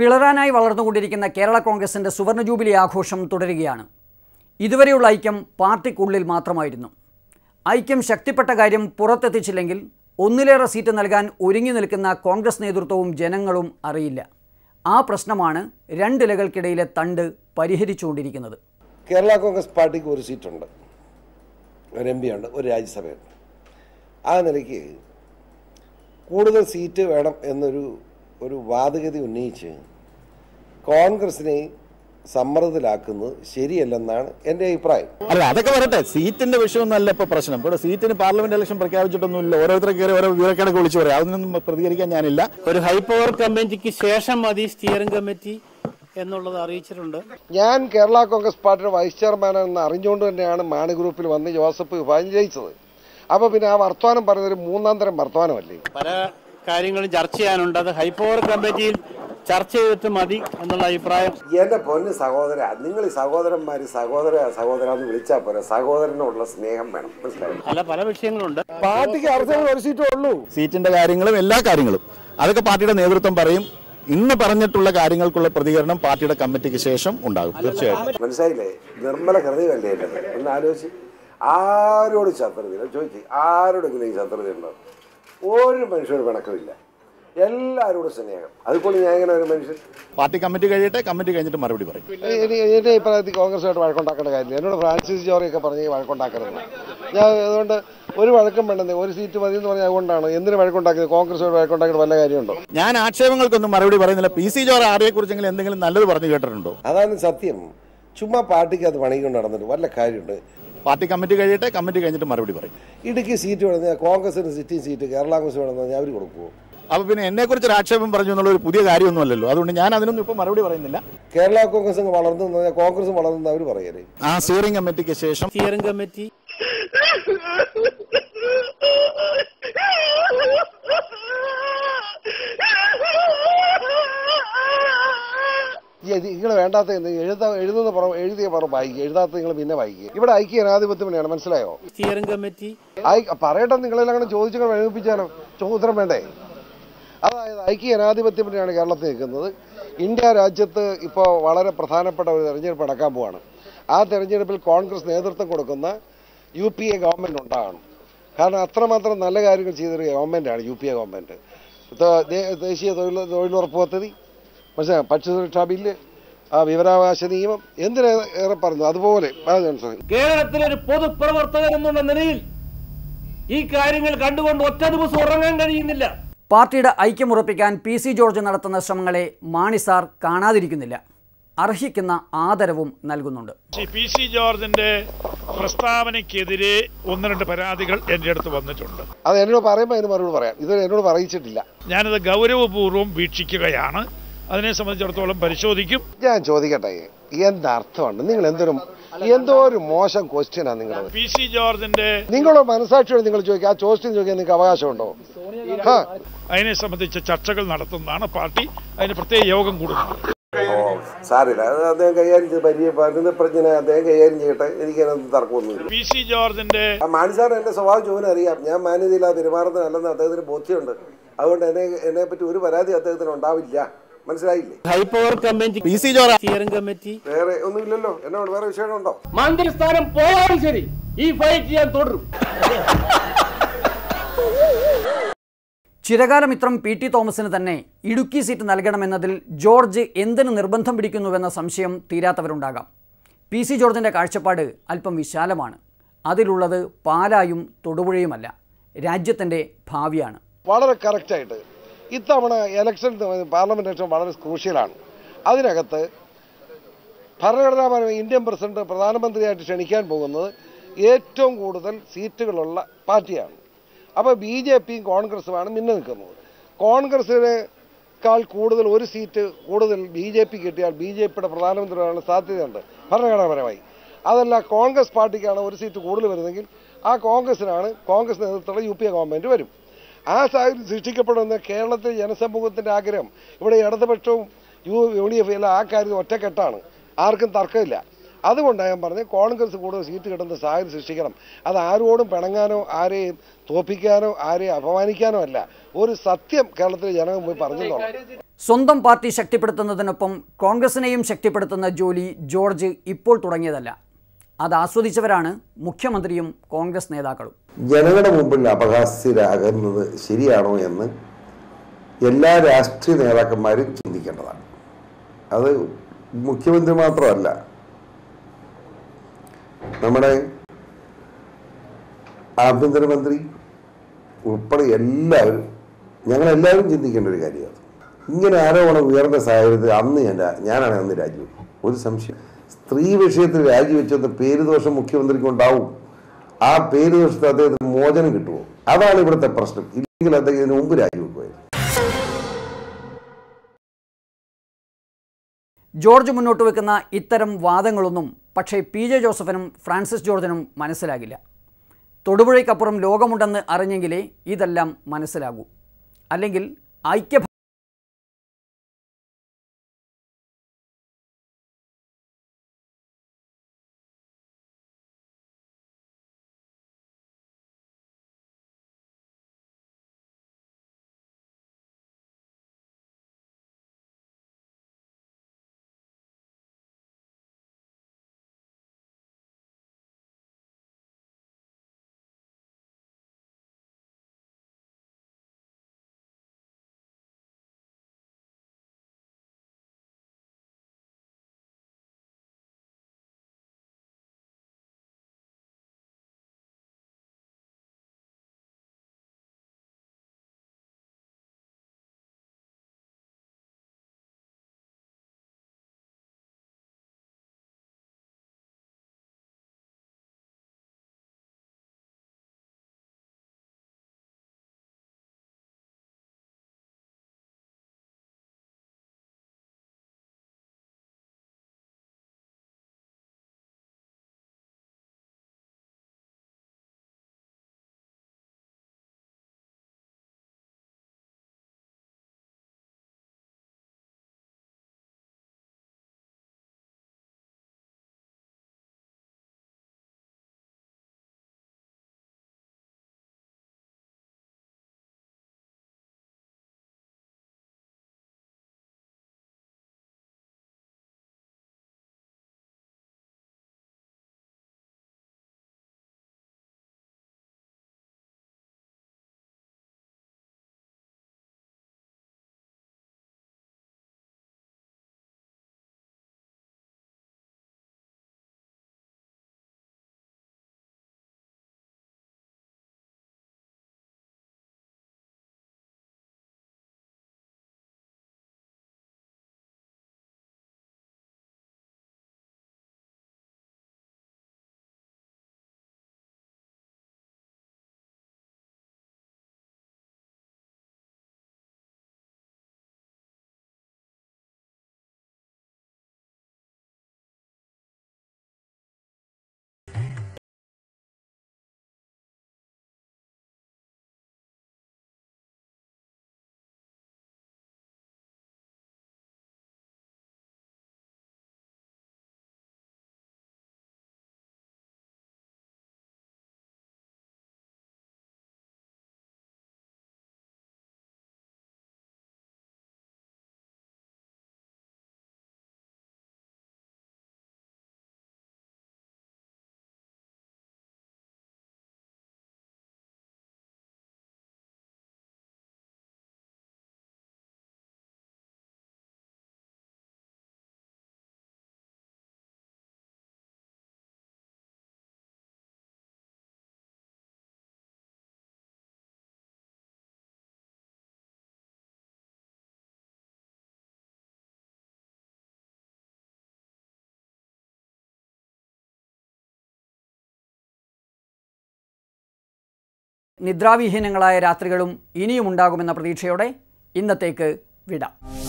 പിളരാനായി വളർന്നുകൊണ്ടിരിക്കുന്ന കേരള കോൺഗ്രസിൻ്റെ സുവർണ ജൂബിലി ആഘോഷം തുടരുകയാണ് ഇതുവരെയുള്ള ഐക്യം പാർട്ടിക്കുള്ളിൽ മാത്രമായിരുന്നു ഐക്യം ശക്തിപ്പെട്ട കാര്യം പുറത്തെത്തിച്ചില്ലെങ്കിൽ ഒന്നിലേറെ സീറ്റ് നൽകാൻ ഒരുങ്ങി നിൽക്കുന്ന കോൺഗ്രസ് നേതൃത്വവും ജനങ്ങളും അറിയില്ല ആ പ്രശ്നമാണ് രണ്ടിലകൾക്കിടയിലെ തണ്ട് പരിഹരിച്ചുകൊണ്ടിരിക്കുന്നത് കേരള കോൺഗ്രസ് പാർട്ടിക്ക് ഒരു സീറ്റുണ്ട് ഒരു എം പി ഉണ്ട് ഒരു രാജ്യസഭയുണ്ട് ആ നിലയ്ക്ക് കൂടുതൽ സീറ്റ് വേണം എന്നൊരു ഒരു വാദഗതി ഉന്നയിച്ച് കോൺഗ്രസിനെ സമ്മർദ്ദത്തിലാക്കുന്നത് ശരിയല്ലെന്നാണ് എൻ്റെ അഭിപ്രായം അല്ല അതൊക്കെ വരട്ടെ സീറ്റിന്റെ വിഷയമൊന്നുമല്ല ഇപ്പൊ പ്രശ്നം ഇവിടെ സീറ്റിന് പാർലമെന്റ് ഇലക്ഷൻ പ്രഖ്യാപിച്ചിട്ടൊന്നുമില്ല ഓരോരുത്തർ കയറി ഓരോ വിവരക്കേടൊക്കെ വിളിച്ചു പറയാം അതൊന്നും പ്രതികരിക്കാൻ ഞാനില്ല ഒരു ഹൈ പവർ കമ്മിറ്റിക്ക് ശേഷം മതി സ്റ്റിയറിംഗ് കമ്മിറ്റി എന്നുള്ളത് അറിയിച്ചിട്ടുണ്ട് ഞാൻ കേരള കോൺഗ്രസ് പാർട്ടിയുടെ വൈസ് ചെയർമാനെന്ന് അറിഞ്ഞുകൊണ്ട് തന്നെയാണ് മാണി ഗ്രൂപ്പിൽ വന്ന് ജോസഫ് വിഭാഗം ജയിച്ചത് അപ്പോൾ പിന്നെ ആ വർത്തമാനം പറയുന്നത് ഒരു മൂന്നാം തരം വർത്തമാനമല്ലേ പല കാര്യങ്ങളും ചർച്ച ചെയ്യാനുണ്ട് അത് ഹൈ പവർ കമ്മിറ്റിയിൽ ചർച്ച ചെയ്തിട്ട് മതി എന്നുള്ള അഭിപ്രായം എൻ്റെ പൊന്ന് സഹോദര നിങ്ങൾ ഈ സഹോദരന്മാർ സഹോദര സഹോദര എന്ന് വിളിച്ചാൽ പോരാ സഹോദരനോടുള്ള സ്നേഹം വേണം മനസ്സിലായോ അല്ല പല വിഷയങ്ങളുണ്ട് പാർട്ടിക്ക് അർഹത ഒരു സീറ്റേ ഉള്ളൂ സീറ്റിന്റെ കാര്യങ്ങളും എല്ലാ കാര്യങ്ങളും അതൊക്കെ പാർട്ടിയുടെ നേതൃത്വം പറയും ഇന്ന് പറഞ്ഞിട്ടുള്ള കാര്യങ്ങൾക്കുള്ള പ്രതികരണം പാർട്ടിയുടെ കമ്മിറ്റിക്ക് ശേഷം ഉണ്ടാകും തീർച്ചയായിട്ടും മനസ്സിലായില്ലേ നിർമ്മല ഹൃദയമല്ലേ എന്നത് ഒന്ന് ആലോചിച്ച് ആരോട് ശത്രുതയില്ല ചോദിച്ച് ആരോടെങ്കിലും ഈ ശത്രുത ഉണ്ടോ ഒരു മനുഷ്യരോട് പിണക്കമില്ല എല്ലാവരോടും സ്നേഹം അതുകൊണ്ട് ഞാൻ ഇങ്ങനെ ഒരു മനുഷ്യൻ പാർട്ടി കമ്മിറ്റി കഴിയട്ടെ കമ്മിറ്റി കഴിഞ്ഞിട്ട് മറുപടി പറയും എൻ്റെ അഭിപ്രായത്തിൽ കോൺഗ്രസുമായിട്ട് വഴക്കുണ്ടാക്കേണ്ട കാര്യമില്ല എന്നോട് ഫ്രാൻസിസ് ജോറിയൊക്കെ പറഞ്ഞ് വഴക്കുണ്ടാക്കരുത് ഞാൻ അതുകൊണ്ട് ഒരു വഴക്കം വേണ്ടെന്നേ ഒരു സീറ്റ് മതി എന്ന് പറഞ്ഞാൽ അതുകൊണ്ടാണ് എന്തിനു വഴക്കുണ്ടാക്കിയത് കോൺഗ്രസുമായിട്ട് വഴക്കുണ്ടാക്കിയിട്ട് വല്ല കാര്യമുണ്ടോ ഞാൻ ആക്ഷേപങ്ങൾക്കൊന്നും മറുപടി പറയുന്നില്ല പി സി ജോർ ആരെയെ കുറിച്ചെങ്കിലും എന്തെങ്കിലും നല്ലത് പറഞ്ഞു കേട്ടിട്ടുണ്ടോ അതാണ് സത്യം ചുമ്മാ പാർട്ടിക്ക് അത് പണിക്കൊണ്ട് നടന്നിട്ട് വല്ല കാര്യമുണ്ട് പാർട്ടി കമ്മിറ്റി കഴിയട്ടെ കമ്മിറ്റി കഴിഞ്ഞിട്ട് മറുപടി പറയും ഇടുക്കി സീറ്റ് വേണമെന്ന് കോൺഗ്രസിന് സിറ്റിംഗ് സീറ്റ് കേരള കോൺഗ്രസ് വേണമെന്ന് പറഞ്ഞാൽ അവർ കൊടുക്കുമോ അപ്പൊ പിന്നെ എന്നെ കുറിച്ച് ഒരു ആക്ഷേപം പറഞ്ഞു എന്നുള്ള ഒരു പുതിയ കാര്യമൊന്നുമല്ലല്ലോ അതുകൊണ്ട് ഞാൻ അതിനൊന്നും ഇപ്പൊ മറുപടി പറയുന്നില്ല കേരള കോൺഗ്രസ് അങ്ങ് വളർന്നു എന്ന് പറഞ്ഞാൽ കോൺഗ്രസ് വളർന്നു അവർ പറയല്ലേ ആ സ്റ്റിയറിംഗ് കമ്മിറ്റിക്ക് ശേഷം സ്റ്റിയറിംഗ് കമ്മിറ്റി നിങ്ങൾ വേണ്ടാത്ത എഴുതാ എഴുതുന്ന പുറം എഴുതിയ പുറം വായിക്കുക എഴുതാത്ത നിങ്ങൾ പിന്നെ വായിക്കുക ഇവിടെ ഐക്യ ജനാധിപത്യം തന്നെയാണ് മനസ്സിലായോ സ്റ്റിയറിംഗ് കമ്മിറ്റി ഐ- പറയട്ടെ നിങ്ങളെല്ലാം അങ്ങനെ ചോദിച്ചു എഴുതിപ്പിച്ചാലോ ചോദ്യം വേണ്ടേ അതായത് ഐക്യ ജനാധിപത്യം തന്നെയാണ് കേരളത്തിൽ നിൽക്കുന്നത് ഇന്ത്യ രാജ്യത്ത് ഇപ്പോൾ വളരെ പ്രധാനപ്പെട്ട ഒരു തെരഞ്ഞെടുപ്പ് നടക്കാൻ പോവാണ് ആ തെരഞ്ഞെടുപ്പിൽ കോൺഗ്രസ് നേതൃത്വം കൊടുക്കുന്ന യു പി എ ഗവൺമെൻറ് ഉണ്ടാകണം കാരണം അത്രമാത്രം നല്ല കാര്യങ്ങൾ ചെയ്തൊരു ഗവൺമെൻറ്റാണ് യു പി എ ഗവൺമെൻറ് ദേശീയ തൊഴിൽ തൊഴിലുറപ്പ് പദ്ധതി മനസ്സിലായോ ഭക്ഷ്യസുരക്ഷാ ബില്ല് ആ വിവരാവകാശ നിയമം എന്തിനേറെ പറഞ്ഞു അതുപോലെ ആ, ജോൺസൺ. കേരളത്തിലെ ഒരു പൊതുപ്രവർത്തകൻ എന്നുള്ള നിലയിൽ ഈ കാര്യങ്ങൾ കണ്ടുകൊണ്ട് ഒറ്റ ദിവസം ഉറങ്ങാൻ കഴിയുന്നില്ല പാർട്ടിയുടെ ഐക്യമുറപ്പിക്കാൻ പി സി ജോർജ് നടത്തുന്ന ശ്രമങ്ങളെ മാണി സാർ കാണാതിരിക്കുന്നില്ല അർഹിക്കുന്ന ആദരവും നൽകുന്നുണ്ട് ശ്രീ പി സി ജോർജിന്റെ പ്രസ്താവനയ്ക്കെതിരെ ഒന്ന് രണ്ട് പരാതികൾ എൻ്റെ അടുത്ത് വന്നിട്ടുണ്ട് അത് എന്നോട് പറയുമ്പോൾ അതിന് മറുപടി പറയാം ഇത് എന്നോട് പറയിച്ചിട്ടില്ല ഞാനത് ഗൗരവപൂർവ്വം വീക്ഷിക്കുകയാണ് അതിനെ സംബന്ധിച്ചിടത്തോളം പരിശോധിക്കും ഞാൻ ചോദിക്കട്ടെ എന്തർത്ഥമുണ്ട് നിങ്ങൾ എന്തൊരു എന്തോ ഒരു മോശം ക്വസ്റ്റ്യനാണ് നിങ്ങളത് പി സി ജോർജിന്റെ നിങ്ങളുടെ മനസാക്ഷിയോട് നിങ്ങൾ ചോദിക്കുക ആ ചോദ്യം ചോദിക്കാൻ നിങ്ങൾക്ക് അവകാശമുണ്ടോ ഹാ അതിനെ സംബന്ധിച്ച ചർച്ചകൾ നടത്തുന്നതാണ് പാർട്ടി അതിന് പ്രത്യേക യോഗം കൂടുന്നത് ഓ സാറില്ല അത് അദ്ദേഹം കൈകാര്യം ചെയ്ത് പരിചയ പ്രജ്ഞനെ അദ്ദേഹം കൈകാര്യം ചെയ്യട്ടെ എനിക്ക് അതിനകത്ത് തർക്കമൊന്നുമില്ല പി സി ജോർജിന്റെ ആ മാണി സാർ എൻ്റെ സ്വഭാവം ചോദിനെ അറിയാം ഞാൻ മാന്യതയില്ലാതെ പെരുമാറുന്നതല്ലെന്ന് അദ്ദേഹത്തിന് ബോധ്യമുണ്ട് അതുകൊണ്ട് എന്നെ എന്നെ പറ്റി ഒരു പരാതി അദ്ദേഹത്തിന് ഉണ്ടാവില്ല മനസ്സിലായില്ലേ high power committee P C ജോർ സ്റ്റിയറിംഗ് കമ്മിറ്റി വേറെ ഒന്നുമില്ലല്ലോ എന്നോട് വേറെ വിഷയമുണ്ടോ മന്ത്രിസ്ഥാനം പോയാലും ശരി ഈ ഫൈറ്റ് ഞാൻ തുടരും ചിരകാലമിത്രം പി ടി തോമസിന് തന്നെ ഇടുക്കി സീറ്റ് നൽകണമെന്നതിൽ ജോർജ് എന്തിന് നിർബന്ധം പിടിക്കുന്നുവെന്ന സംശയം തീരാത്തവരുണ്ടാകാം പി സി ജോർജിൻ്റെ കാഴ്ചപ്പാട് അല്പം വിശാലമാണ് അതിലുള്ളത് പാലായും തൊടുപുഴയുമല്ല രാജ്യത്തിൻ്റെ ഭാവിയാണ് വളരെ കറക്റ്റായിട്ട് ഇത്തവണ ഇലക്ഷൻ പാർലമെന്റ് ഇലക്ഷൻ വളരെ ക്രൂഷ്യലാണ് അതിനകത്ത് ഭരണഘടനാപരമായി ഇന്ത്യൻ പ്രസിഡന്റ് പ്രധാനമന്ത്രിയായിട്ട് ക്ഷണിക്കാൻ പോകുന്നത് ഏറ്റവും കൂടുതൽ സീറ്റുകളുള്ള പാർട്ടിയാണ് അപ്പോൾ ബി ജെ പിയും കോൺഗ്രസുമാണ് മുന്നിൽ നിൽക്കുന്നത് കോൺഗ്രസിനേക്കാൾ കൂടുതൽ ഒരു സീറ്റ് കൂടുതൽ ബി ജെ പി കിട്ടിയാൽ ബി ജെ പിയുടെ പ്രധാനമന്ത്രിയാണ് സാധ്യതയുണ്ട് ഭരണഘടനാപരമായി അതല്ല കോൺഗ്രസ് പാർട്ടിക്കാണ് ഒരു സീറ്റ് കൂടുതൽ വരുന്നെങ്കിൽ ആ കോൺഗ്രസിനാണ് കോൺഗ്രസ് നേതൃത്വത്തിലുള്ള യു പി എ ഗവൺമെൻറ് വരും ആ സാഹചര്യം സൃഷ്ടിക്കപ്പെടുന്ന കേരളത്തിലെ ജനസമൂഹത്തിൻ്റെ ആഗ്രഹം ഇവിടെ ഇടതുപക്ഷവും യു യു ഡി എഫ് എല്ലാം ആ കാര്യത്തിൽ ഒറ്റക്കെട്ടാണ് ആർക്കും തർക്കമില്ല അതുകൊണ്ടാണ് ഞാൻ പറഞ്ഞത് കോൺഗ്രസ് കൂടുതൽ സീറ്റ് കിട്ടുന്ന സാഹചര്യം സൃഷ്ടിക്കണം അത് ആരോടും പിണങ്ങാനോ ആരെയും തോപ്പിക്കാനോ ആരെയും അപമാനിക്കാനോ അല്ല ഒരു സത്യം കേരളത്തിലെ ജനങ്ങൾ പോയി പറഞ്ഞു നോക്കണം സ്വന്തം പാർട്ടി ശക്തിപ്പെടുത്തുന്നതിനൊപ്പം കോൺഗ്രസിനെയും ശക്തിപ്പെടുത്തുന്ന ജോലി ജോർജ് ഇപ്പോൾ തുടങ്ങിയതല്ല അത് ആസ്വദിച്ചവരാണ് മുഖ്യമന്ത്രിയും കോൺഗ്രസ് നേതാക്കളും ജനങ്ങളുടെ മുമ്പിൽ അപഹാസ്യരാകുന്നത് ശരിയാണോ എന്ന് എല്ലാ രാഷ്ട്രീയ നേതാക്കന്മാരും ചിന്തിക്കേണ്ടതാണ് അത് മുഖ്യമന്ത്രി മാത്രമല്ല നമ്മുടെ ആഭ്യന്തരമന്ത്രി ഉൾപ്പെടെ എല്ലാവരും ഞങ്ങളെല്ലാവരും ചിന്തിക്കേണ്ട ഒരു കാര്യമാണ് ഇങ്ങനെ ആരോപണം ഉയർന്ന സാഹചര്യത്തിൽ അന്ന് ഞാൻ രാ- ഞാനാണ് അന്ന് രാജിവെക്കും ഒരു സംശയം സ്ത്രീ വിഷയത്തിൽ രാജിവെച്ചെന്ന പേര് ദോഷം മുഖ്യമന്ത്രിക്ക് ഉണ്ടാവും ആ പേര് ദോഷത്തിൽ അദ്ദേഹത്തിന് മോചനം കിട്ടുമോ അതാണ് ഇവിടുത്തെ പ്രശ്നം ഇല്ലെങ്കിൽ അദ്ദേഹം ഇതിനു മുമ്പ് രാജിവെക്കുമായിരുന്നു ജോർജ് മുന്നോട്ട് വെക്കുന്ന ഇത്തരം വാദങ്ങളൊന്നും പക്ഷേ പി ജെ ജോസഫിനും ഫ്രാൻസിസ് ജോർജിനും മനസ്സിലാകില്ല തൊടുപുഴയ്ക്കപ്പുറം ലോകമുണ്ടെന്ന് അറിഞ്ഞെങ്കിലേ ഇതെല്ലാം മനസ്സിലാകൂ അല്ലെങ്കിൽ ഐക്യ നിദ്രാവിഹീനങ്ങളായ രാത്രികളും ഇനിയും ഉണ്ടാകുമെന്ന പ്രതീക്ഷയോടെ ഇന്നത്തേക്ക് വിടാം